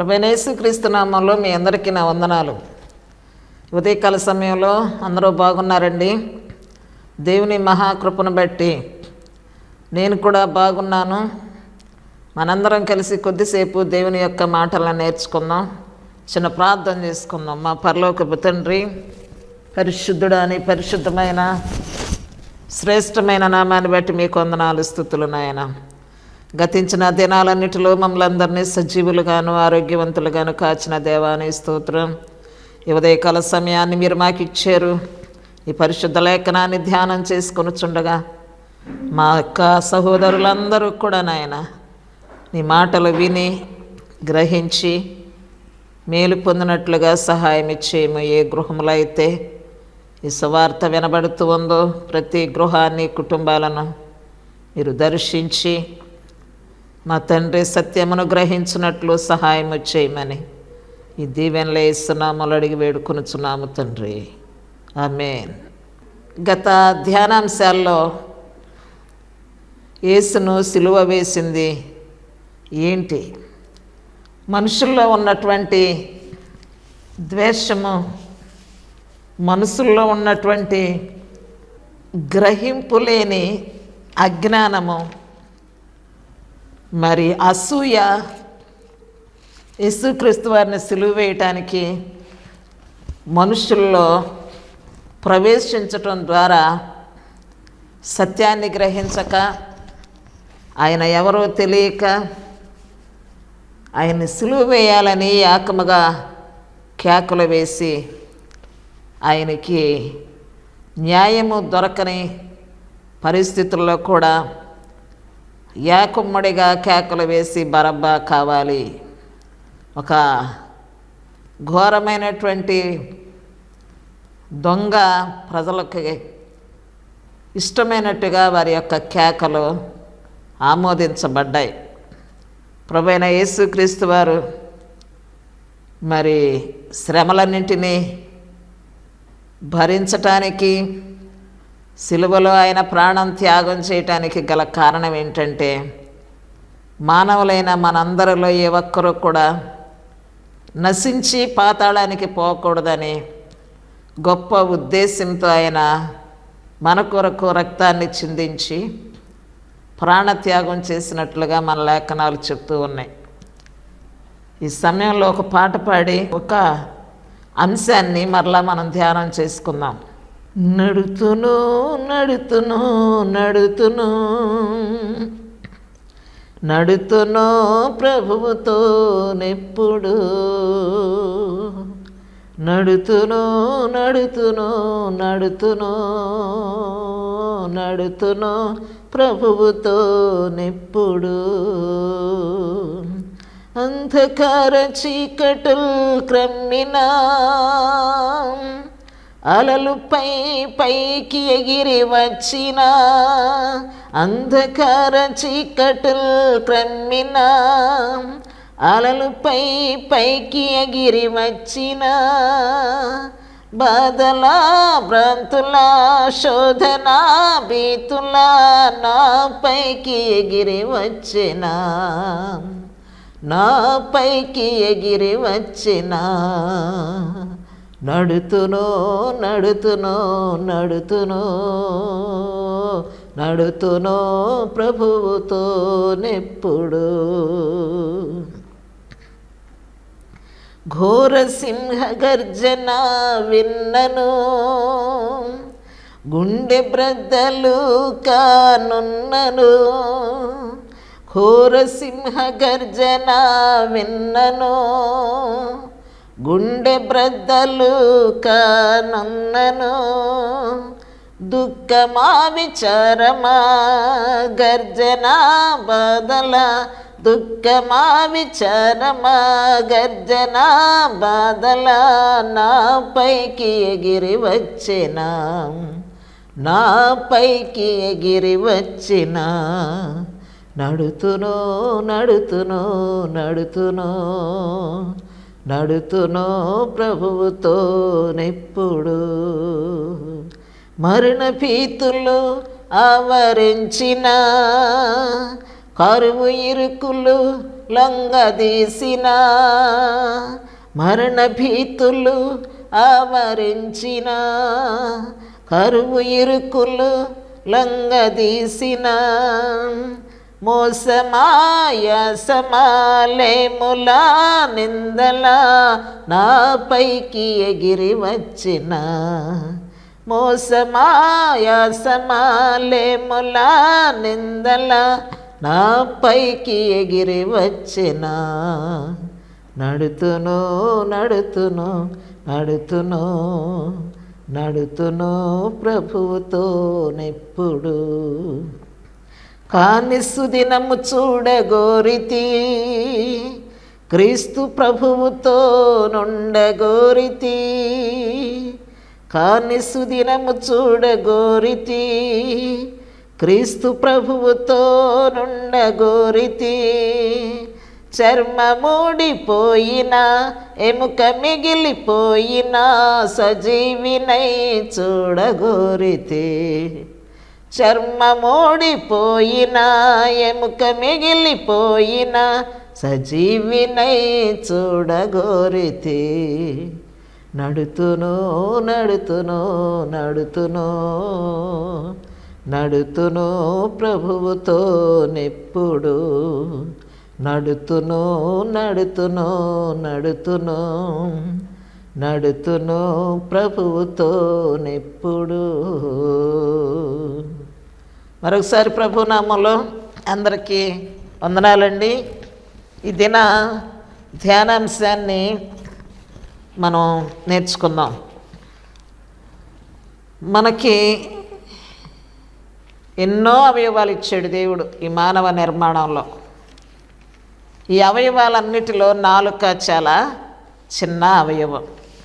ప్రభనేసు క్రీస్తునామంలో మీ అందరికీ నా వందనాలు ఉదయకాల సమయంలో అందరూ బాగున్నారండి దేవుని మహాకృపను బట్టి నేను కూడా బాగున్నాను మనందరం కలిసి కొద్దిసేపు దేవుని యొక్క మాటలను నేర్చుకుందాం చిన్న ప్రార్థన చేసుకుందాం మా పరలోకపు తండ్రి పరిశుద్ధుడు అని పరిశుద్ధమైన శ్రేష్టమైన నామాన్ని బట్టి మీకు వందనాలు స్థుతులు నాయన గతించిన దినాలన్నిటిలో మమ్మల్ని అందరినీ సజీవులుగాను ఆరోగ్యవంతులుగాను కాచిన దేవాని స్తోత్రం ఈ ఉదయకాల సమయాన్ని మీరు మాకు ఇచ్చారు ఈ పరిశుద్ధ లేఖనాన్ని ధ్యానం చేసుకొని చుండగా మా యొక్క సహోదరులందరూ కూడా నాయన నీ మాటలు విని గ్రహించి మేలు పొందినట్లుగా సహాయం ఇచ్చేయము ఏ గృహంలో అయితే ఈ సువార్త వినబడుతూ ఉందో ప్రతి గృహాన్ని కుటుంబాలను మీరు దర్శించి మా తండ్రి సత్యమును గ్రహించినట్లు సహాయం చేయమని ఈ దీవెనలో ఇస్తున్నాములు అడిగి వేడుకొనుచున్నాము తండ్రి ఆమెన్ గత ధ్యానాంశాల్లో యేసును సిలువ వేసింది ఏంటి మనుషుల్లో ఉన్నటువంటి ద్వేషము మనసుల్లో ఉన్నటువంటి గ్రహింపు లేని అజ్ఞానము మరి అసూయ యేసుక్రీస్తు వారిని సిలువ వేయటానికి మనుషుల్లో ప్రవేశించటం ద్వారా సత్యాన్ని గ్రహించక ఆయన ఎవరో తెలియక ఆయన్ని సిలువ వేయాలని ఏకముగా కేకలు వేసి ఆయనకి న్యాయము దొరకని పరిస్థితుల్లో కూడా ఏకమ్మడిగా కేకలు వేసి బరబ్బా కావాలి ఒక ఘోరమైనటువంటి దొంగ ప్రజలకి ఇష్టమైనట్టుగా వారి యొక్క కేకలు ఆమోదించబడ్డాయి ప్రభైన యేసుక్రీస్తు వారు మరి శ్రమలన్నింటినీ భరించటానికి సిలువలో ఆయన ప్రాణం త్యాగం చేయటానికి గల కారణం ఏంటంటే మానవులైన మనందరిలో ఏ ఒక్కరూ కూడా నశించి పాతాళానికి పోకూడదని గొప్ప ఉద్దేశంతో ఆయన మన కొరకు రక్తాన్ని చిందించి ప్రాణత్యాగం చేసినట్లుగా మన లేఖనాలు చెప్తూ ఉన్నాయి ఈ సమయంలో ఒక పాట పాడి ఒక అంశాన్ని మరలా మనం ధ్యానం చేసుకుందాం నడుతును నడుతును నడుతును నడుతును ప్రభువుతో నెప్పుడు నడుతును నడుతును నడుతును నడుతును ప్రభువుతో నెప్పుడు అంధకార చీకటుల్ క్రమ్మినా అలలు పై పైకి ఎగిరి వచ్చిన అంధకార చీకటుల్ క్రమ్మిన అలలు పై పైకి ఎగిరి వచ్చిన బాధల భ్రాంతుల శోధన బీతుల నా పైకి ఎగిరి వచ్చిన నా పైకి ఎగిరి వచ్చిన నడుతునో నడుతునో నడుతునో నడుతునో ప్రభువుతో నెప్పుడు ఘోర సింహ గర్జన విన్నను గుండె బ్రద్దలు కానున్నను ఘోర సింహ గర్జన విన్నను గుండె బ్రద్దలు కానున్నను దుఃఖమా విచారమా గర్జన బదల దుఃఖమా విచారమా గర్జన బాధల నా పైకి ఎగిరి వచ్చిన నా పైకి ఎగిరి వచ్చిన నడుతునో నడుతునో నడుతునో నడుతునో ప్రభువుతో నెప్పుడు మరణ భీతులు ఆవరించిన కరువు ఇరుకులు లొంగదీసిన మరణ భీతులు ఆవరించిన కరువు ఇరుకులు లొంగదీసిన మోసమాయసమాలేములా నిందల నాపైకి ఎగిరి వచ్చిన మోసమాయసమాలేములా నిందల నాపైకి ఎగిరి వచ్చిన నడుతును నడుతును నడుతును నడుతును ప్రభువుతో నెప్పుడు కాని సుదినము చూడగోరితి క్రీస్తు ప్రభువుతో నుండగోరితి కాని సుదినము చూడగోరితి క్రీస్తు ప్రభువుతో నుండగోరితి చర్మమూడిపోయిన ఎముక మిగిలిపోయిన సజీవినై చూడగోరితే చర్మమూడిపోయిన ఎముక మిగిలిపోయిన సజీవినై చూడగోరితే నడుతును నడుతును నడుతును నడుతును ప్రభువుతో నెప్పుడు నడుతును నడుతును నడుతును నడుతును ప్రభువుతో నెప్పుడు మరొకసారి ప్రభు నామంలో అందరికీ వందనాలండి ఈ దిన ధ్యానాంశాన్ని మనం నేర్చుకుందాం మనకి ఎన్నో అవయవాలు ఇచ్చాడు దేవుడు ఈ మానవ నిర్మాణంలో ఈ అవయవాలన్నిటిలో నాలుక చాలా చిన్న అవయవం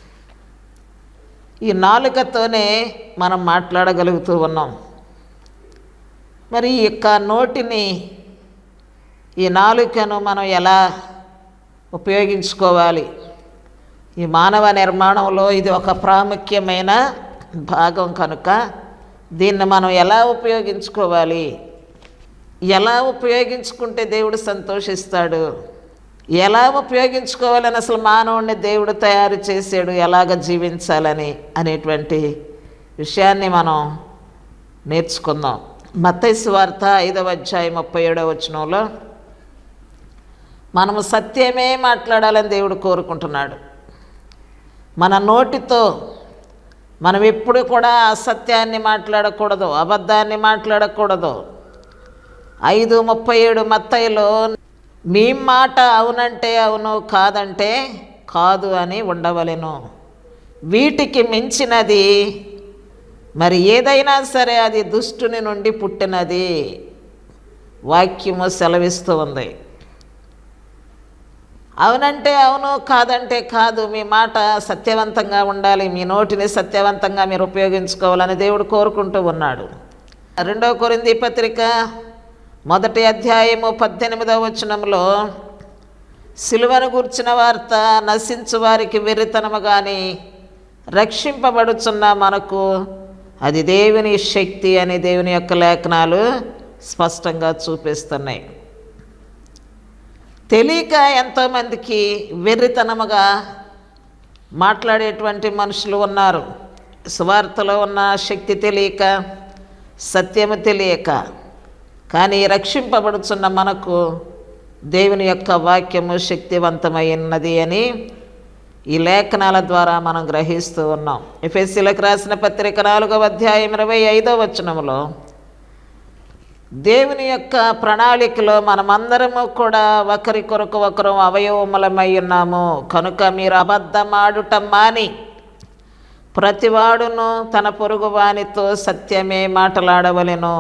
ఈ నాలుకతోనే మనం మాట్లాడగలుగుతూ ఉన్నాం మరి ఈ యొక్క నోటిని ఈ నాలుకను మనం ఎలా ఉపయోగించుకోవాలి ఈ మానవ నిర్మాణంలో ఇది ఒక ప్రాముఖ్యమైన భాగం కనుక దీన్ని మనం ఎలా ఉపయోగించుకోవాలి ఎలా ఉపయోగించుకుంటే దేవుడు సంతోషిస్తాడు ఎలా ఉపయోగించుకోవాలని అసలు మానవుడిని దేవుడు తయారు చేశాడు ఎలాగ జీవించాలని అనేటువంటి విషయాన్ని మనం నేర్చుకుందాం మత్తైసు వార్త ఐదవ అధ్యాయం ముప్పై ఏడవ వచనంలో మనము సత్యమే మాట్లాడాలని దేవుడు కోరుకుంటున్నాడు మన నోటితో మనం ఎప్పుడు కూడా అసత్యాన్ని మాట్లాడకూడదు అబద్ధాన్ని మాట్లాడకూడదు ఐదు ముప్పై ఏడు మత్తయిలో మీ మాట అవునంటే అవును కాదంటే కాదు అని ఉండవలెను వీటికి మించినది మరి ఏదైనా సరే అది దుష్టుని నుండి పుట్టినది వాక్యము సెలవిస్తూ ఉంది అవునంటే అవును కాదంటే కాదు మీ మాట సత్యవంతంగా ఉండాలి మీ నోటిని సత్యవంతంగా మీరు ఉపయోగించుకోవాలని దేవుడు కోరుకుంటూ ఉన్నాడు రెండవ కొరింది పత్రిక మొదటి అధ్యాయము పద్దెనిమిదవ వచనంలో సిలువను గూర్చిన వార్త నశించు వారికి వెర్రితనము కానీ రక్షింపబడుచున్న మనకు అది దేవుని శక్తి అని దేవుని యొక్క లేఖనాలు స్పష్టంగా చూపిస్తున్నాయి తెలియక ఎంతోమందికి వెర్రితనముగా మాట్లాడేటువంటి మనుషులు ఉన్నారు సువార్తలో ఉన్న శక్తి తెలియక సత్యము తెలియక కానీ రక్షింపబడుచున్న మనకు దేవుని యొక్క వాక్యము శక్తివంతమైనది అని ఈ లేఖనాల ద్వారా మనం గ్రహిస్తూ ఉన్నాం ఎఫ్ఎస్సీలకు రాసిన పత్రిక నాలుగవ అధ్యాయం ఇరవై ఐదో వచనములో దేవుని యొక్క ప్రణాళికలో మనమందరము కూడా ఒకరి కొరకు ఒకరు అవయవములమై ఉన్నాము కనుక మీరు అబద్ధమాడుట మాని ప్రతివాడును తన పొరుగు వానితో సత్యమే మాట్లాడవలెను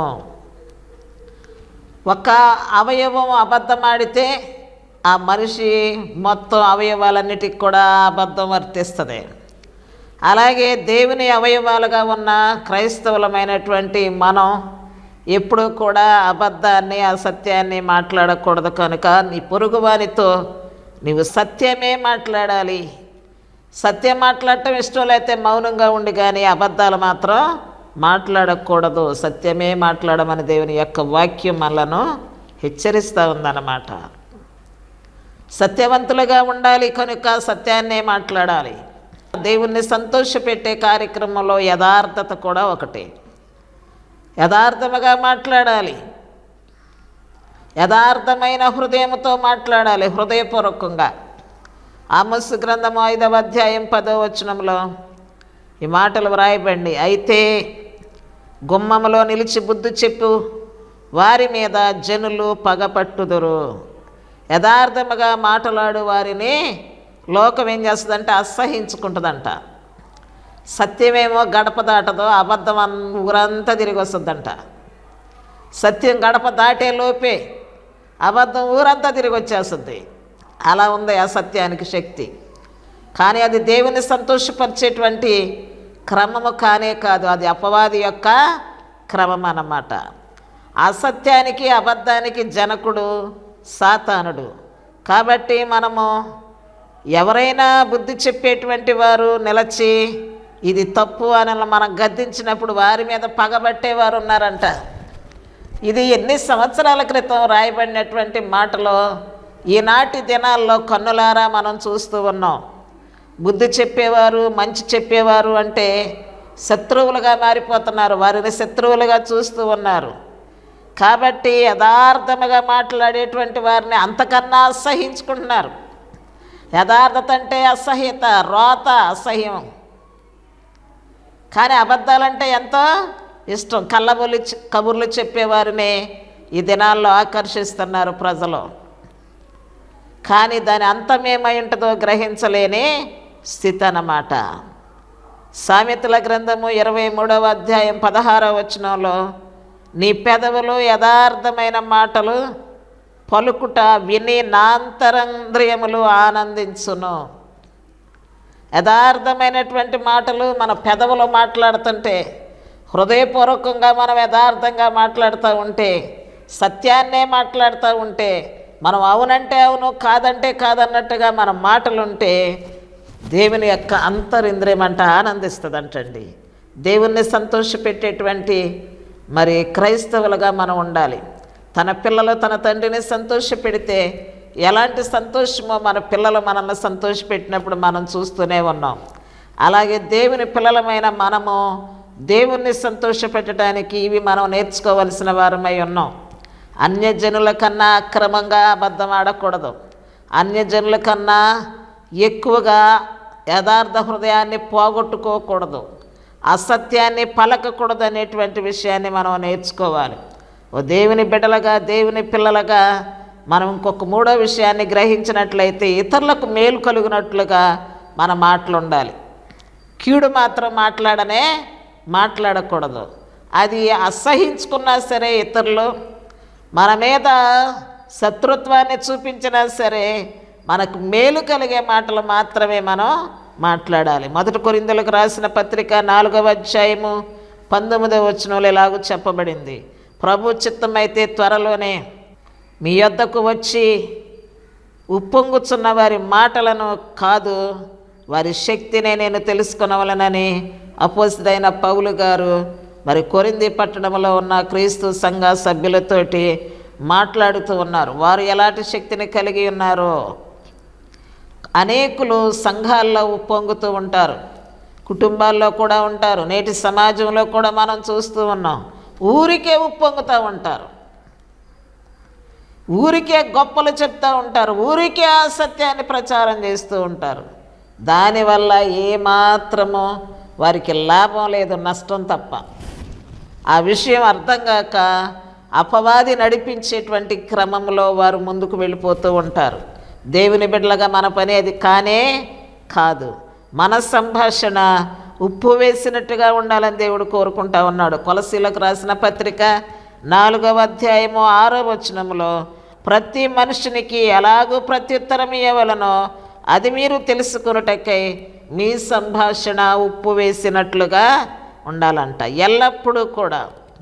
ఒక అవయవం అబద్ధమాడితే ఆ మనిషి మొత్తం అవయవాలన్నిటికి కూడా అబద్ధం వర్తిస్తుంది అలాగే దేవుని అవయవాలుగా ఉన్న క్రైస్తవులమైనటువంటి మనం ఎప్పుడూ కూడా అబద్ధాన్ని అసత్యాన్ని మాట్లాడకూడదు కనుక నీ పొరుగువానితో నీవు సత్యమే మాట్లాడాలి సత్యం మాట్లాడటం ఇష్టం లేకపోతే మౌనంగా ఉండి కానీ అబద్ధాలు మాత్రం మాట్లాడకూడదు సత్యమే మాట్లాడమని దేవుని యొక్క వాక్యం మనలను హెచ్చరిస్తూ ఉందన్నమాట సత్యవంతులుగా ఉండాలి కనుక సత్యాన్నే మాట్లాడాలి దేవుణ్ణి సంతోషపెట్టే కార్యక్రమంలో యథార్థత కూడా ఒకటి యథార్థముగా మాట్లాడాలి యథార్థమైన హృదయంతో మాట్లాడాలి హృదయపూర్వకంగా ఆమస్ గ్రంథము ఐదవ అధ్యాయం పదో వచనంలో ఈ మాటలు వ్రాయబండి అయితే గుమ్మములో నిలిచి బుద్ధి చెప్పు వారి మీద జనులు పగపట్టుదురు యథార్థముగా మాట్లాడు వారిని లోకం ఏం చేస్తుందంటే అసహించుకుంటుందంట సత్యమేమో గడప దాటదో అబద్ధం అన్- ఊరంతా తిరిగి వస్తుందంట సత్యం గడప దాటే లోపే అబద్ధం ఊరంతా తిరిగి వచ్చేస్తుంది అలా ఉంది ఆ సత్యానికి శక్తి కానీ అది దేవుని సంతోషపరిచేటువంటి క్రమము కానే కాదు అది అపవాది యొక్క క్రమం అన్నమాట అసత్యానికి అబద్ధానికి జనకుడు సాతానుడు కాబట్టి మనము ఎవరైనా బుద్ధి చెప్పేటువంటి వారు నిలచి ఇది తప్పు అని మనం గద్దించినప్పుడు వారి మీద పగబట్టేవారు ఉన్నారంట ఇది ఎన్ని సంవత్సరాల క్రితం రాయబడినటువంటి మాటలో ఈనాటి దినాల్లో కన్నులారా మనం చూస్తూ ఉన్నాం బుద్ధి చెప్పేవారు మంచి చెప్పేవారు అంటే శత్రువులుగా మారిపోతున్నారు వారిని శత్రువులుగా చూస్తూ ఉన్నారు కాబట్టి యథార్థముగా మాట్లాడేటువంటి వారిని అంతకన్నా అసహించుకుంటున్నారు యథార్థత అంటే అసహ్యత రోత అసహ్యం కానీ అబద్ధాలంటే ఎంతో ఇష్టం కళ్ళబొలి కబుర్లు చెప్పేవారిని ఈ దినాల్లో ఆకర్షిస్తున్నారు ప్రజలు కానీ దాని అంతమేమై ఉంటుందో గ్రహించలేని స్థితి అన్నమాట సామెతల గ్రంథము ఇరవై మూడవ అధ్యాయం పదహారవ వచనంలో నీ పెదవులు యథార్థమైన మాటలు పలుకుట విని నాంతరంద్రియములు ఆనందించును యథార్థమైనటువంటి మాటలు మన పెదవులు మాట్లాడుతుంటే హృదయపూర్వకంగా మనం యథార్థంగా మాట్లాడుతూ ఉంటే సత్యాన్నే మాట్లాడుతూ ఉంటే మనం అవునంటే అవును కాదంటే కాదన్నట్టుగా మన మాటలు ఉంటే దేవుని యొక్క అంతరింద్రియం అంట ఆనందిస్తుందంటండి దేవుణ్ణి సంతోషపెట్టేటువంటి మరి క్రైస్తవులుగా మనం ఉండాలి తన పిల్లలు తన తండ్రిని సంతోషపెడితే ఎలాంటి సంతోషమో మన పిల్లలు మనల్ని సంతోషపెట్టినప్పుడు మనం చూస్తూనే ఉన్నాం అలాగే దేవుని పిల్లలమైన మనము దేవుణ్ణి సంతోషపెట్టడానికి ఇవి మనం నేర్చుకోవలసిన వారమై ఉన్నాం అన్యజనుల కన్నా అక్రమంగా అబద్ధం ఆడకూడదు అన్యజనుల కన్నా ఎక్కువగా యథార్థ హృదయాన్ని పోగొట్టుకోకూడదు అసత్యాన్ని పలకకూడదు అనేటువంటి విషయాన్ని మనం నేర్చుకోవాలి ఓ దేవుని బిడ్డలుగా దేవుని పిల్లలుగా మనం ఇంకొక మూడో విషయాన్ని గ్రహించినట్లయితే ఇతరులకు మేలు కలుగునట్లుగా మన మాటలు ఉండాలి కీడు మాత్రం మాట్లాడనే మాట్లాడకూడదు అది అసహించుకున్నా సరే ఇతరులు మన మీద శత్రుత్వాన్ని చూపించినా సరే మనకు మేలు కలిగే మాటలు మాత్రమే మనం మాట్లాడాలి మొదటి కొరిందులకు రాసిన పత్రిక నాలుగవ అధ్యాయము పంతొమ్మిదవ వచనంలో ఇలాగూ చెప్పబడింది ప్రభు చిత్తమైతే త్వరలోనే మీ యొద్దకు వచ్చి ఉప్పొంగుచున్న వారి మాటలను కాదు వారి శక్తినే నేను తెలుసుకొనవలనని అపోజిదైన పౌలు గారు మరి కొరింది పట్టణంలో ఉన్న క్రీస్తు సంఘ సభ్యులతోటి మాట్లాడుతూ ఉన్నారు వారు ఎలాంటి శక్తిని కలిగి ఉన్నారో అనేకులు సంఘాల్లో ఉప్పొంగుతూ ఉంటారు కుటుంబాల్లో కూడా ఉంటారు నేటి సమాజంలో కూడా మనం చూస్తూ ఉన్నాం ఊరికే ఉప్పొంగుతూ ఉంటారు ఊరికే గొప్పలు చెప్తూ ఉంటారు ఊరికే అసత్యాన్ని ప్రచారం చేస్తూ ఉంటారు దానివల్ల ఏమాత్రము వారికి లాభం లేదు నష్టం తప్ప ఆ విషయం అర్థం కాక అపవాది నడిపించేటువంటి క్రమంలో వారు ముందుకు వెళ్ళిపోతూ ఉంటారు దేవుని బిడ్డలుగా మన పని అది కానే కాదు మన సంభాషణ ఉప్పు వేసినట్టుగా ఉండాలని దేవుడు కోరుకుంటా ఉన్నాడు కొలసీలకు రాసిన పత్రిక నాలుగవ అధ్యాయము ఆరో వచనములో ప్రతి మనుషునికి ఎలాగూ ప్రత్యుత్తరం ఇవ్వవలనో అది మీరు తెలుసుకున్నటకై మీ సంభాషణ ఉప్పు వేసినట్లుగా ఉండాలంట ఎల్లప్పుడూ కూడా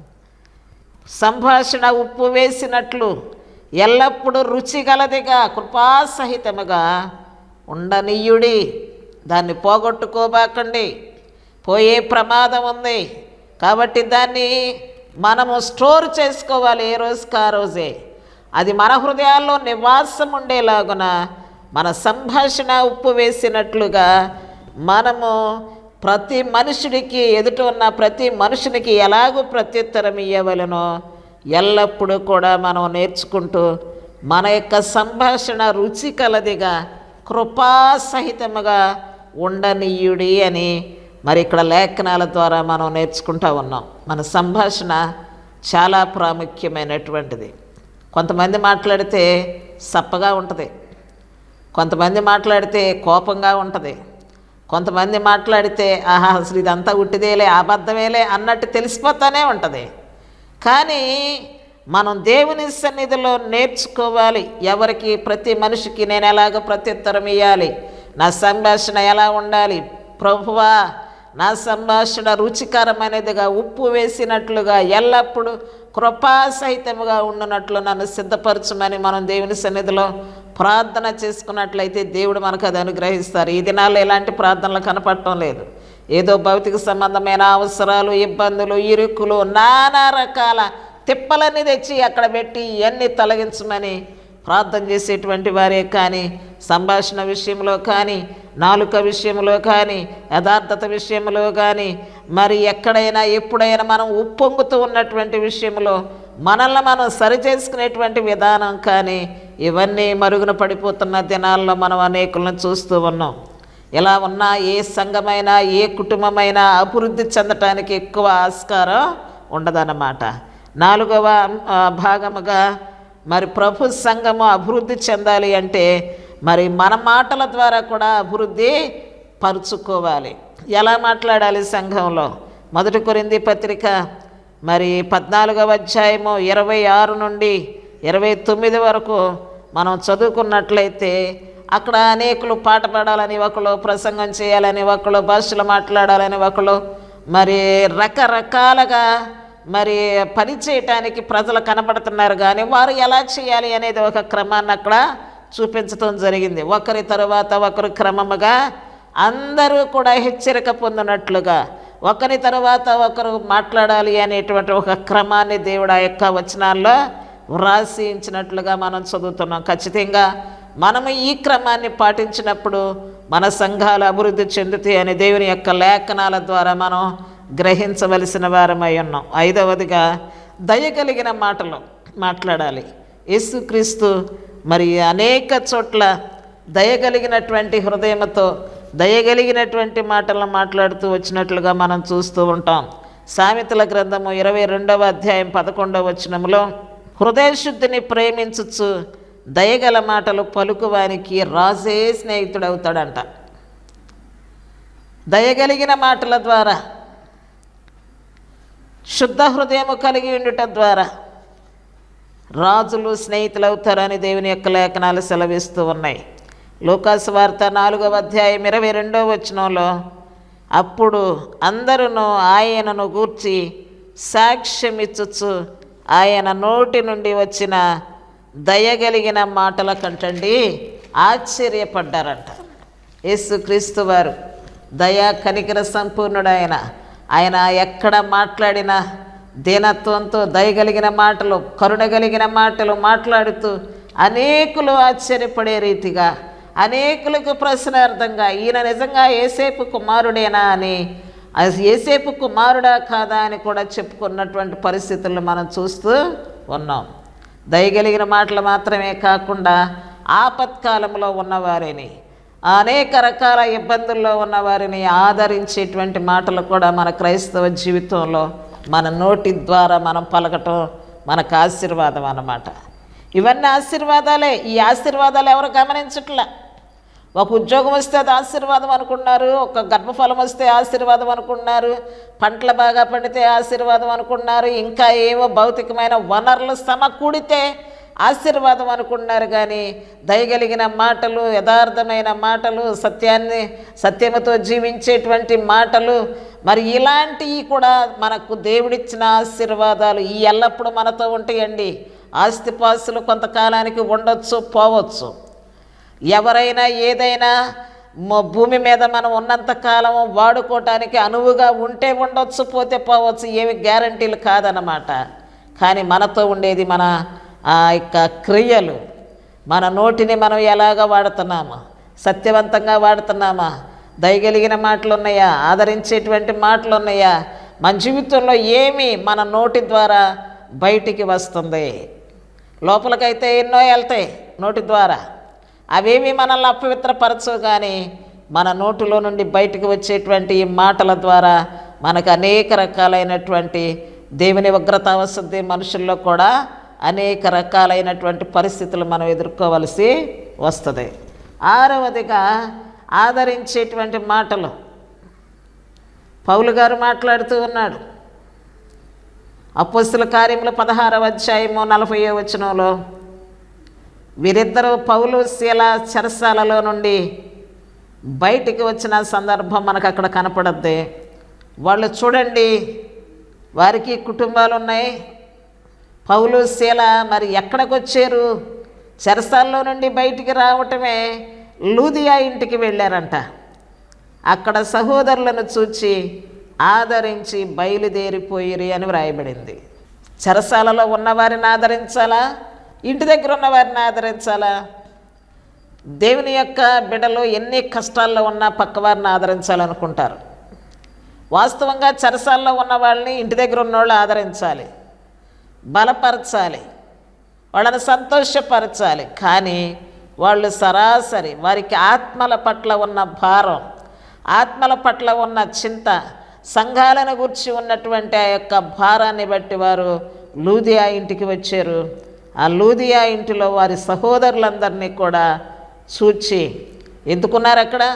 సంభాషణ ఉప్పు వేసినట్లు ఎల్లప్పుడూ రుచిగలదిగా కృపాసహితముగా ఉండనీయుడి దాన్ని పోగొట్టుకోబాకండి పోయే ప్రమాదం ఉంది కాబట్టి దాన్ని మనము స్టోర్ చేసుకోవాలి ఏ రోజుకి ఆ రోజే అది మన హృదయాల్లో నివాసం ఉండేలాగున మన సంభాషణ ఉప్పు వేసినట్లుగా మనము ప్రతి మనుషుడికి ఎదుట ఉన్న ప్రతి మనుషునికి ఎలాగూ ప్రత్యుత్తరం ఇవ్వవలనో ఎల్లప్పుడూ కూడా మనం నేర్చుకుంటూ మన యొక్క సంభాషణ రుచి కలదిగా కృపాసహితముగా ఉండనీయుడి అని మరి ఇక్కడ లేఖనాల ద్వారా మనం నేర్చుకుంటా ఉన్నాం మన సంభాషణ చాలా ప్రాముఖ్యమైనటువంటిది కొంతమంది మాట్లాడితే సప్పగా ఉంటుంది కొంతమంది మాట్లాడితే కోపంగా ఉంటుంది కొంతమంది మాట్లాడితే ఆహా అసలు ఇదంతా ఉట్టిదేలే అబద్ధమేలే అన్నట్టు తెలిసిపోతానే ఉంటుంది కానీ మనం దేవుని సన్నిధిలో నేర్చుకోవాలి ఎవరికి ప్రతి మనిషికి నేను ఎలాగ ప్రత్యుత్తరం ఇవ్వాలి నా సంభాషణ ఎలా ఉండాలి ప్రభువా నా సంభాషణ రుచికరమైనదిగా ఉప్పు వేసినట్లుగా ఎల్లప్పుడూ కృపాసహితముగా ఉండునట్లు నన్ను సిద్ధపరచమని మనం దేవుని సన్నిధిలో ప్రార్థన చేసుకున్నట్లయితే దేవుడు మనకు అది అనుగ్రహిస్తారు ఈ దినాల్లో ఎలాంటి ప్రార్థనలు కనపడటం లేదు ఏదో భౌతిక సంబంధమైన అవసరాలు ఇబ్బందులు ఇరుకులు నానా రకాల తిప్పలన్నీ తెచ్చి అక్కడ పెట్టి ఇవన్నీ తొలగించమని ప్రార్థన చేసేటువంటి వారే కానీ సంభాషణ విషయంలో కానీ నాలుక విషయంలో కానీ యథార్థత విషయంలో కానీ మరి ఎక్కడైనా ఎప్పుడైనా మనం ఉప్పొంగుతూ ఉన్నటువంటి విషయంలో మనల్ని మనం సరిచేసుకునేటువంటి విధానం కానీ ఇవన్నీ మరుగున పడిపోతున్న దినాల్లో మనం అనేకులను చూస్తూ ఉన్నాం ఎలా ఉన్నా ఏ సంఘమైనా ఏ కుటుంబమైనా అభివృద్ధి చెందటానికి ఎక్కువ ఆస్కారం ఉండదన్నమాట నాలుగవ ఆ, భాగముగా మరి ప్రభు సంఘము అభివృద్ధి చెందాలి అంటే మరి మన మాటల ద్వారా కూడా అభివృద్ధి పరుచుకోవాలి ఎలా మాట్లాడాలి సంఘంలో మొదటి కొరింది పత్రిక మరి పద్నాలుగవ అధ్యాయము ఇరవై ఆరు నుండి ఇరవై తొమ్మిది వరకు మనం చదువుకున్నట్లయితే అక్కడ అనేకులు పాట పాడాలని ఒకళ్ళు ప్రసంగం చేయాలని ఒకళ్ళు భాషలు మాట్లాడాలని ఒకళ్ళు మరి రకరకాలుగా మరి పని చేయటానికి ప్రజలు కనబడుతున్నారు కానీ వారు ఎలా చేయాలి అనేది ఒక క్రమాన్ని అక్కడ చూపించడం జరిగింది ఒకరి తరువాత ఒకరు క్రమముగా అందరూ కూడా హెచ్చరిక పొందినట్లుగా ఒకరి తర్వాత ఒకరు మాట్లాడాలి అనేటువంటి ఒక క్రమాన్ని దేవుడు ఆ యొక్క వచనాల్లో వ్రాసి ఉంచినట్లుగా మనం చదువుతున్నాం ఖచ్చితంగా మనము ఈ క్రమాన్ని పాటించినప్పుడు మన సంఘాలు అభివృద్ధి చెందుతాయి అని దేవుని యొక్క లేఖనాల ద్వారా మనం గ్రహించవలసిన వారమై ఉన్నాం ఐదవదిగా దయగలిగిన మాటలు మాట్లాడాలి యేసుక్రీస్తు మరి అనేక చోట్ల దయగలిగినటువంటి హృదయంతో దయగలిగినటువంటి మాటలను మాట్లాడుతూ వచ్చినట్లుగా మనం చూస్తూ ఉంటాం సామెతల గ్రంథము ఇరవై రెండవ అధ్యాయం పదకొండవ వచనములో హృదయశుద్ధిని ప్రేమించుచు దయగల మాటలు పలుకువానికి రాజే స్నేహితుడవుతాడంట దయగలిగిన మాటల ద్వారా శుద్ధ హృదయము కలిగి ఉండుట ద్వారా రాజులు స్నేహితులు అవుతారని దేవుని యొక్క లేఖనాలు సెలవిస్తూ ఉన్నాయి లోకాసు వార్త నాలుగవ అధ్యాయం ఇరవై రెండవ వచనంలో అప్పుడు అందరూ ఆయనను గూర్చి సాక్ష్యమిచ్చుచు ఆయన నోటి నుండి వచ్చిన దయగలిగిన మాటల కంటండి ఆశ్చర్యపడ్డారంట యేసుక్రీస్తు వారు దయా కనికర సంపూర్ణుడు ఆయన ఆయన ఎక్కడ మాట్లాడినా దీనత్వంతో దయగలిగిన మాటలు కరుణగలిగిన మాటలు మాట్లాడుతూ అనేకులు ఆశ్చర్యపడే రీతిగా అనేకులకు ప్రశ్నార్థంగా ఈయన నిజంగా ఏసేపు కుమారుడేనా అని అది ఏసేపు కుమారుడా కాదా అని కూడా చెప్పుకున్నటువంటి పరిస్థితులను మనం చూస్తూ ఉన్నాం దయగలిగిన మాటలు మాత్రమే కాకుండా ఆపత్కాలంలో ఉన్నవారిని అనేక రకాల ఇబ్బందుల్లో ఉన్న వారిని ఆదరించేటువంటి మాటలు కూడా మన క్రైస్తవ జీవితంలో మన నోటి ద్వారా మనం పలకటం మనకు ఆశీర్వాదం అన్నమాట ఇవన్నీ ఆశీర్వాదాలే ఈ ఆశీర్వాదాలు ఎవరు గమనించట్లే ఒక ఉద్యోగం వస్తే అది ఆశీర్వాదం అనుకున్నారు ఒక గర్భఫలం వస్తే ఆశీర్వాదం అనుకున్నారు పంటలు బాగా పండితే ఆశీర్వాదం అనుకున్నారు ఇంకా ఏవో భౌతికమైన వనరులు సమకూడితే ఆశీర్వాదం అనుకున్నారు కానీ దయగలిగిన మాటలు యథార్థమైన మాటలు సత్యాన్ని సత్యముతో జీవించేటువంటి మాటలు మరి ఇలాంటివి కూడా మనకు దేవుడిచ్చిన ఆశీర్వాదాలు ఈ ఎల్లప్పుడూ మనతో ఉంటాయండి ఆస్తిపాస్తులు కొంతకాలానికి ఉండొచ్చు పోవచ్చు ఎవరైనా ఏదైనా మొ- భూమి మీద మనం ఉన్నంత కాలం వాడుకోవటానికి అనువుగా ఉంటే ఉండొచ్చు పోతే పోవచ్చు ఏమి గ్యారంటీలు కాదన్నమాట కానీ మనతో ఉండేది మన ఆ యొక్క క్రియలు మన నోటిని మనం ఎలాగ వాడుతున్నామా సత్యవంతంగా వాడుతున్నామా దయగలిగిన మాటలు ఉన్నాయా ఆదరించేటువంటి మాటలు ఉన్నాయా మన జీవితంలో ఏమి మన నోటి ద్వారా బయటికి వస్తుంది లోపలికైతే ఎన్నో వెళ్తాయి నోటి ద్వారా అవేమి మనల్ని అపవిత్రపరచవు కానీ మన నోటిలో నుండి బయటికి వచ్చేటువంటి ఈ మాటల ద్వారా మనకు అనేక రకాలైనటువంటి దేవుని ఉగ్రత వస్తుంది మనుషుల్లో కూడా అనేక రకాలైనటువంటి పరిస్థితులు మనం ఎదుర్కోవలసి వస్తుంది ఆరవదిగా ఆదరించేటువంటి మాటలు పౌలు గారు మాట్లాడుతూ ఉన్నాడు అపోస్తుల కార్యములు పదహారవ అధ్యాయము నలభైవ వచనంలో వీరిద్దరూ పౌలు శీల చెరసాలలో నుండి బయటికి వచ్చిన సందర్భం మనకు అక్కడ కనపడద్ది వాళ్ళు చూడండి వారికి కుటుంబాలు ఉన్నాయి పౌలు శీల మరి ఎక్కడికి వచ్చారు చెరసాల్లో నుండి బయటికి రావటమే లూదియా ఇంటికి వెళ్ళారంట అక్కడ సహోదరులను చూచి ఆదరించి బయలుదేరిపోయిరి అని వ్రాయబడింది చెరసాలలో ఉన్నవారిని ఆదరించాలా ఇంటి దగ్గర ఉన్నవారిని ఆదరించాలా దేవుని యొక్క బిడలు ఎన్ని కష్టాల్లో ఉన్నా పక్కవారిని ఆదరించాలనుకుంటారు వాస్తవంగా చెరసాల్లో ఉన్న వాళ్ళని ఇంటి దగ్గర ఉన్నవాళ్ళు ఆదరించాలి బలపరచాలి వాళ్ళని సంతోషపరచాలి కానీ వాళ్ళు సరాసరి వారికి ఆత్మల పట్ల ఉన్న భారం ఆత్మల పట్ల ఉన్న చింత సంఘాలను గురించి ఉన్నటువంటి ఆ యొక్క భారాన్ని బట్టి వారు లూదియా ఇంటికి వచ్చారు ఆ లూదియా ఇంటిలో వారి సహోదరులందరినీ కూడా చూచి ఎందుకున్నారు అక్కడ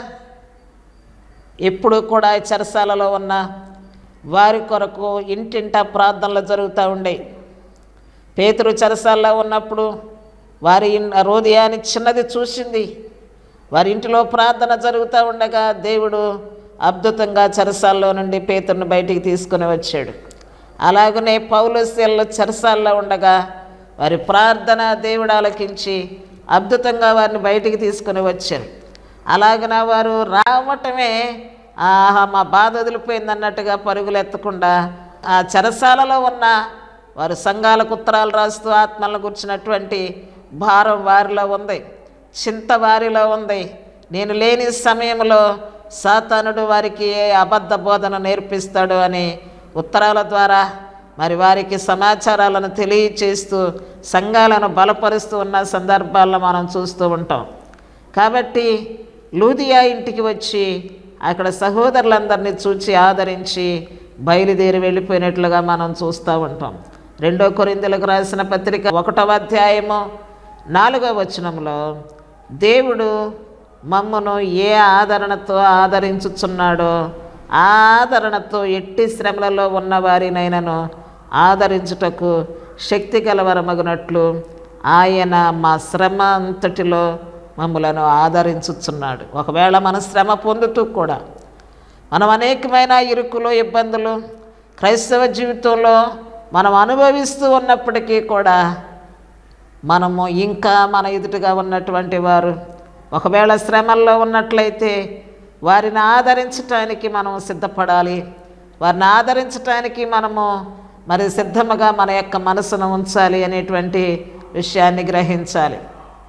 ఎప్పుడు కూడా ఈ చెరసాలలో ఉన్న వారి కొరకు ఇంటింటా ప్రార్థనలు జరుగుతూ ఉండేవి పేతురు చెరసాల్లో ఉన్నప్పుడు వారి ఇన్- రోదియాని చిన్నది చూసింది వారి ఇంటిలో ప్రార్థన జరుగుతూ ఉండగా దేవుడు అద్భుతంగా చెరసాల్లో నుండి పేతురుని బయటికి తీసుకుని వచ్చాడు అలాగనే పౌలు శీలలో చెరసాల్లో ఉండగా వారి ప్రార్థన దేవుడు ఆలకించి అద్భుతంగా వారిని బయటికి తీసుకుని వచ్చారు అలాగన వారు రావటమే ఆహా మా బాధ వదిలిపోయింది అన్నట్టుగా పరుగులు ఎత్తకుండా ఆ చెరసాలలో ఉన్న వారు సంఘాలకు ఉత్తరాలు రాస్తూ ఆత్మలను గుర్చినటువంటి భారం వారిలో ఉంది చింత వారిలో ఉంది నేను లేని సమయంలో సాతానుడు వారికి ఏ అబద్ధ బోధన నేర్పిస్తాడు అని ఉత్తరాల ద్వారా మరి వారికి సమాచారాలను తెలియచేస్తూ సంఘాలను బలపరుస్తూ ఉన్న సందర్భాల్లో మనం చూస్తూ ఉంటాం కాబట్టి లూదియా ఇంటికి వచ్చి అక్కడ సహోదరులందరినీ చూచి ఆదరించి బయలుదేరి వెళ్ళిపోయినట్లుగా మనం చూస్తూ ఉంటాం రెండో కొరిందులకు రాసిన పత్రిక ఒకటవ అధ్యాయము నాలుగవ వచనంలో దేవుడు మమ్మను ఏ ఆదరణతో ఆదరించుచున్నాడో ఆ ఆదరణతో ఎట్టి శ్రమలలో ఉన్న వారినైనను ఆదరించుటకు శక్తి గలవరమగునట్లు ఆయన మా శ్రమ అంతటిలో మమ్మలను ఆదరించుచున్నాడు ఒకవేళ మన శ్రమ పొందుతూ కూడా మనం అనేకమైన ఇరుకులు ఇబ్బందులు క్రైస్తవ జీవితంలో మనం అనుభవిస్తూ ఉన్నప్పటికీ కూడా మనము ఇంకా మన ఎదుటిగా ఉన్నటువంటి వారు ఒకవేళ శ్రమల్లో ఉన్నట్లయితే వారిని ఆదరించటానికి మనం సిద్ధపడాలి వారిని ఆదరించటానికి మనము మరి సిద్ధముగా మన యొక్క మనసును ఉంచాలి అనేటువంటి విషయాన్ని గ్రహించాలి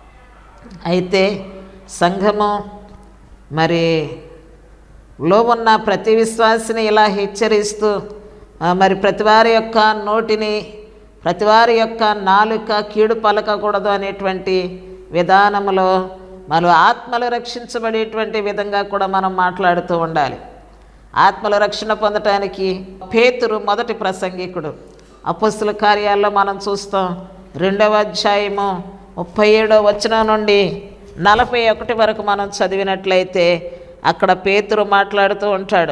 అయితే సంఘము మరి లో ఉన్న ప్రతి విశ్వాసిని ఇలా హెచ్చరిస్తూ ఆ, మరి ప్రతి వారి యొక్క నోటిని ప్రతి వారి యొక్క నాలుక కీడు పలకకూడదు అనేటువంటి విధానంలో మనం ఆత్మలు రక్షించబడేటువంటి విధంగా కూడా మనం మాట్లాడుతూ ఉండాలి ఆత్మల రక్షణ పొందటానికి పేతురు మొదటి ప్రసంగికుడు అపస్తుల కార్యాల్లో మనం చూస్తాం రెండవ అధ్యాయము ముప్పై ఏడో వచనం నుండి నలభై ఒకటి వరకు మనం చదివినట్లయితే అక్కడ పేతురు మాట్లాడుతూ ఉంటాడు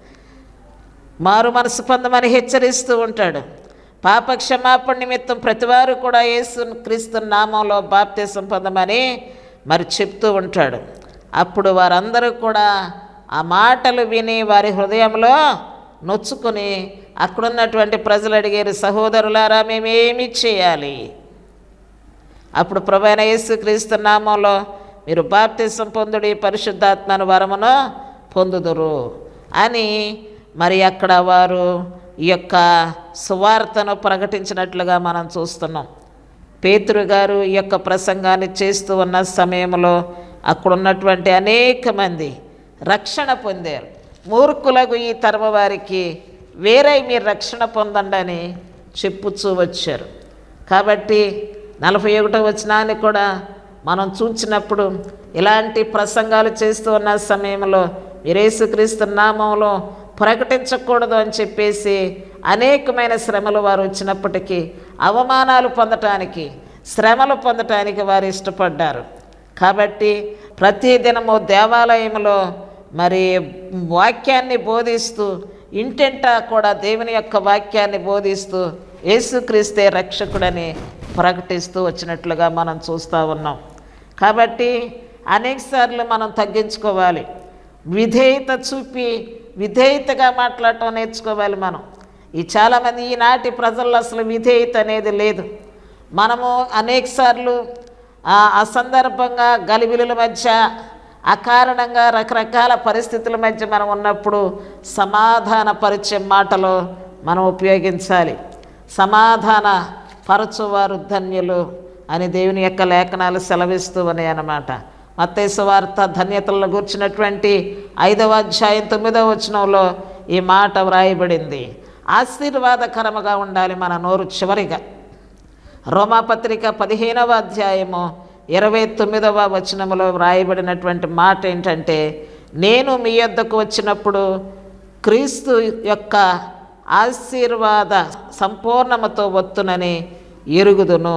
మారు మనసు పొందమని హెచ్చరిస్తూ ఉంటాడు పాప క్షమాపణ నిమిత్తం ప్రతివారు కూడా యేసు క్రీస్తు నామంలో బాప్తీసం పొందమని మరి చెప్తూ ఉంటాడు అప్పుడు వారందరూ కూడా ఆ మాటలు విని వారి హృదయంలో నొచ్చుకొని అక్కడున్నటువంటి ప్రజలు అడిగారు సహోదరులారా మేమేమి చేయాలి అప్పుడు ప్రభైన యేసుక్రీస్తు నామంలో మీరు బాప్తిసం పొందుడి పరిశుద్ధాత్మను వరమును పొందుదురు అని మరి అక్కడ వారు ఈ యొక్క సువార్తను ప్రకటించినట్లుగా మనం చూస్తున్నాం పేతురు గారు ఈ యొక్క ప్రసంగాన్ని చేస్తూ ఉన్న సమయంలో అక్కడ ఉన్నటువంటి అనేక మంది రక్షణ పొందారు మూర్ఖులకు ఈ తరమ వారికి వేరే మీరు రక్షణ పొందండి అని చెప్పుచూ వచ్చారు కాబట్టి నలభై ఒకటో వచనాన్ని కూడా మనం చూసినప్పుడు ఇలాంటి ప్రసంగాలు చేస్తూ ఉన్న సమయంలో యేసుక్రీస్తు నామంలో ప్రకటించకూడదు అని చెప్పేసి అనేకమైన శ్రమలు వారు వచ్చినప్పటికీ అవమానాలు పొందటానికి శ్రమలు పొందటానికి వారు ఇష్టపడ్డారు కాబట్టి ప్రతిదినము దేవాలయంలో మరి వాక్యాన్ని బోధిస్తూ ఇంటింటా కూడా దేవుని యొక్క వాక్యాన్ని బోధిస్తూ యేసుక్రీస్తే రక్షకుడని ప్రకటిస్తూ వచ్చినట్లుగా మనం చూస్తూ ఉన్నాం కాబట్టి అనేకసార్లు మనం తగ్గించుకోవాలి విధేయత చూపి విధేయతగా మాట్లాడటం నేర్చుకోవాలి మనం ఈ చాలామంది ఈనాటి ప్రజల్లో అసలు విధేయత అనేది లేదు మనము అనేకసార్లు ఆ అసందర్భంగా గలిబిలుల మధ్య అకారణంగా రకరకాల పరిస్థితుల మధ్య మనం ఉన్నప్పుడు సమాధాన పరిచే మాటలు మనం ఉపయోగించాలి సమాధాన పరచువారు ధన్యులు అని దేవుని యొక్క లేఖనాలు సెలవిస్తూ ఉన్నాయి అన్నమాట మత్తేసు వార్త ధన్యతలను కూర్చున్నటువంటి ఐదవ అధ్యాయం తొమ్మిదవ వచనంలో ఈ మాట వ్రాయబడింది ఆశీర్వాదకరముగా ఉండాలి మన నోరు చివరిగా రోమాపత్రిక పదిహేనవ అధ్యాయము ఇరవై తొమ్మిదవ వచనములో వ్రాయబడినటువంటి మాట ఏంటంటే నేను మీ యొద్దకు వచ్చినప్పుడు క్రీస్తు యొక్క ఆశీర్వాద సంపూర్ణమతో వత్తునని ఎరుగుదును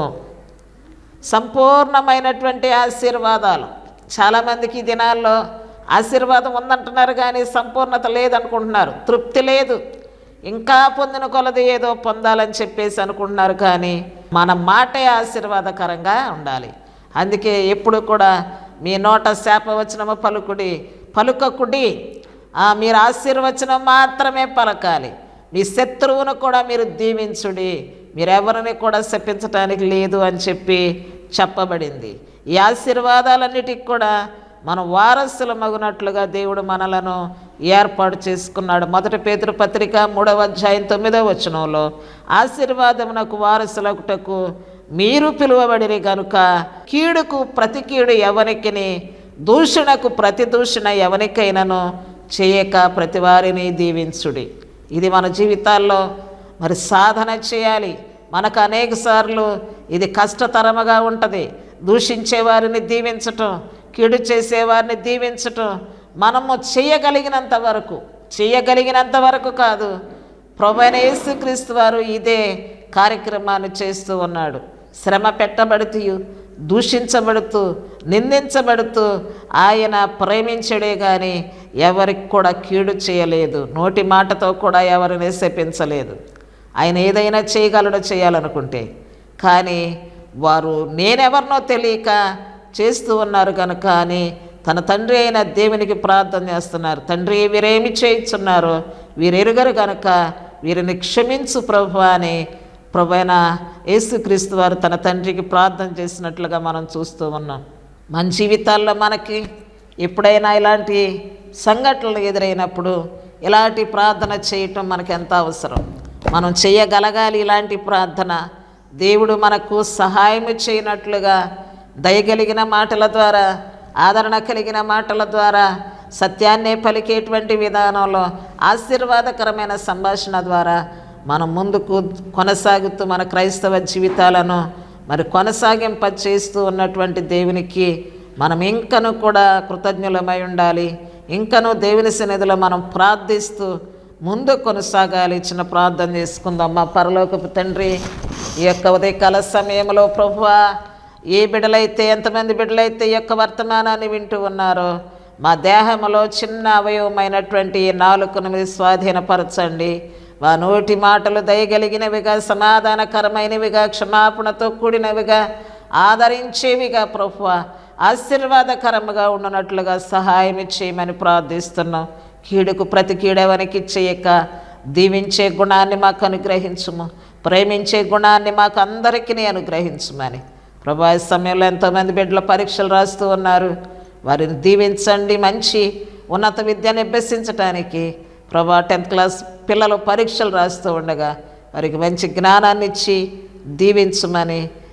సంపూర్ణమైనటువంటి ఆశీర్వాదాలు చాలామందికి ఈ దినాల్లో ఆశీర్వాదం ఉందంటున్నారు కానీ సంపూర్ణత లేదనుకుంటున్నారు తృప్తి లేదు ఇంకా పొందిన కొలది ఏదో పొందాలని చెప్పేసి అనుకుంటున్నారు కానీ మన మాటే ఆశీర్వాదకరంగా ఉండాలి అందుకే ఎప్పుడు కూడా మీ నోట శాపవచనము పలుకుడి పలుకకుడి ఆ, మీరు ఆశీర్వచనం మాత్రమే పలకాలి మీ శత్రువును కూడా మీరు దీవించుడి మీరెవరిని కూడా శపించటానికి లేదు అని చెప్పి చెప్పబడింది ఈ ఆశీర్వాదాలన్నిటికి కూడా మనం వారసులు మగునట్లుగా దేవుడు మనలను ఏర్పాటు చేసుకున్నాడు మొదటి పేతురు పత్రిక మూడవ అధ్యాయం తొమ్మిదవ వచనంలో ఆశీర్వాదమునకు వారసులకుటకు మీరు పిలువబడిరి గనుక కీడుకు ప్రతి కీడు ఎవనికిని దూషణకు ప్రతి దూషణ ఎవనికైనాను చేయక ప్రతి వారిని దీవించుడి ఇది మన జీవితాల్లో మరి సాధన చేయాలి మనకు అనేక సార్లు ఇది కష్టతరముగా ఉంటుంది దూషించే వారిని దీవించటం కీడు చేసేవారిని దీవించటం మనము చేయగలిగినంత వరకు చేయగలిగినంత వరకు కాదు ప్రభైన యేసుక్రీస్తు వారు ఇదే కార్యక్రమాన్ని చేస్తూ ఉన్నాడు శ్రమ పెట్టబడుతూ దూషించబడుతూ నిందించబడుతూ ఆయన ప్రేమించడే కానీ ఎవరికి కూడా కీడు చేయలేదు నోటి మాటతో కూడా ఎవరిని శపించలేదు ఆయన ఏదైనా చేయగలడో చేయాలనుకుంటే కానీ వారు నేనెవరినో తెలియక చేస్తూ ఉన్నారు కనుక అని తన తండ్రి అయిన దేవునికి ప్రార్థన చేస్తున్నారు తండ్రి వీరేమి చేయించున్నారో వీరెరుగరు కనుక వీరిని క్షమించు ప్రభు అని ప్రభు అయిన యేసుక్రీస్తు వారు తన తండ్రికి ప్రార్థన చేసినట్లుగా మనం చూస్తూ ఉన్నాం మన జీవితాల్లో మనకి ఎప్పుడైనా ఇలాంటి సంఘటనలు ఎదురైనప్పుడు ఇలాంటి ప్రార్థన చేయటం మనకు ఎంత అవసరం మనం చేయగలగాలి ఇలాంటి ప్రార్థన దేవుడు మనకు సహాయం చేయనట్లుగా దయగలిగిన మాటల ద్వారా ఆదరణ కలిగిన మాటల ద్వారా సత్యాన్నే పలికేటువంటి విధానంలో ఆశీర్వాదకరమైన సంభాషణ ద్వారా మనం ముందుకు కొనసాగుతూ మన క్రైస్తవ జీవితాలను మరి కొనసాగింప చేస్తూ ఉన్నటువంటి దేవునికి మనం ఇంకను కూడా కృతజ్ఞులమై ఉండాలి ఇంకను దేవుని సన్నిధిలో మనం ప్రార్థిస్తూ ముందు కొనసాగాలి చిన్న ప్రార్థన చేసుకుందాం మా పరలోకపు తండ్రి ఈ యొక్క ఉదయకాల సమయంలో ప్రభువా ఏ బిడ్డలైతే ఎంతమంది బిడ్డలైతే ఈ యొక్క వర్తమానాన్ని వింటూ ఉన్నారో మా దేహంలో చిన్న అవయవమైనటువంటి ఈ నాలుకను మీరు స్వాధీనపరచండి మా నోటి మాటలు దయగలిగినవిగా సమాధానకరమైనవిగా క్షమాపణతో కూడినవిగా ఆదరించేవిగా ప్రభువ ఆశీర్వాదకరముగా ఉండనట్లుగా సహాయం చేయమని ప్రార్థిస్తున్నాం కీడుకు ప్రతి కీడవనికి చేయక దీవించే గుణాన్ని మాకు అనుగ్రహించుము ప్రేమించే గుణాన్ని మాకు అందరికీ అనుగ్రహించుమని ప్రభా ఈ సమయంలో ఎంతోమంది బిడ్డల పరీక్షలు రాస్తూ ఉన్నారు వారిని దీవించండి మంచి ఉన్నత విద్యను అభ్యసించటానికి ప్రభా టెన్త్ క్లాస్ పిల్లలు పరీక్షలు రాస్తూ ఉండగా వారికి మంచి జ్ఞానాన్ని ఇచ్చి దీవించమని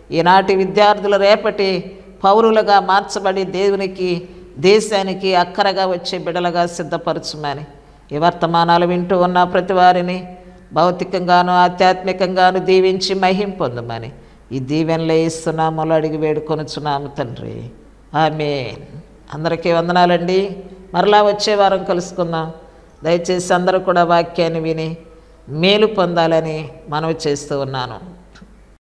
ఈనాటి విద్యార్థులు రేపటి పౌరులుగా మార్చబడి దేవునికి దేశానికి అక్కరగా వచ్చే బిడలుగా సిద్ధపరచుమని ఈ వర్తమానాలు వింటూ ఉన్న ప్రతి వారిని భౌతికంగాను ఆధ్యాత్మికంగాను దీవించి మహిం పొందమని ఈ దీవెనలే ఇస్తున్నాములు అడిగి వేడుకొనుచున్నాము తండ్రి ఆమె అందరికీ వందనాలండి మరలా వచ్చే వారం కలుసుకుందాం దయచేసి అందరూ కూడా వాక్యాన్ని విని మేలు పొందాలని మనవి చేస్తూ ఉన్నాను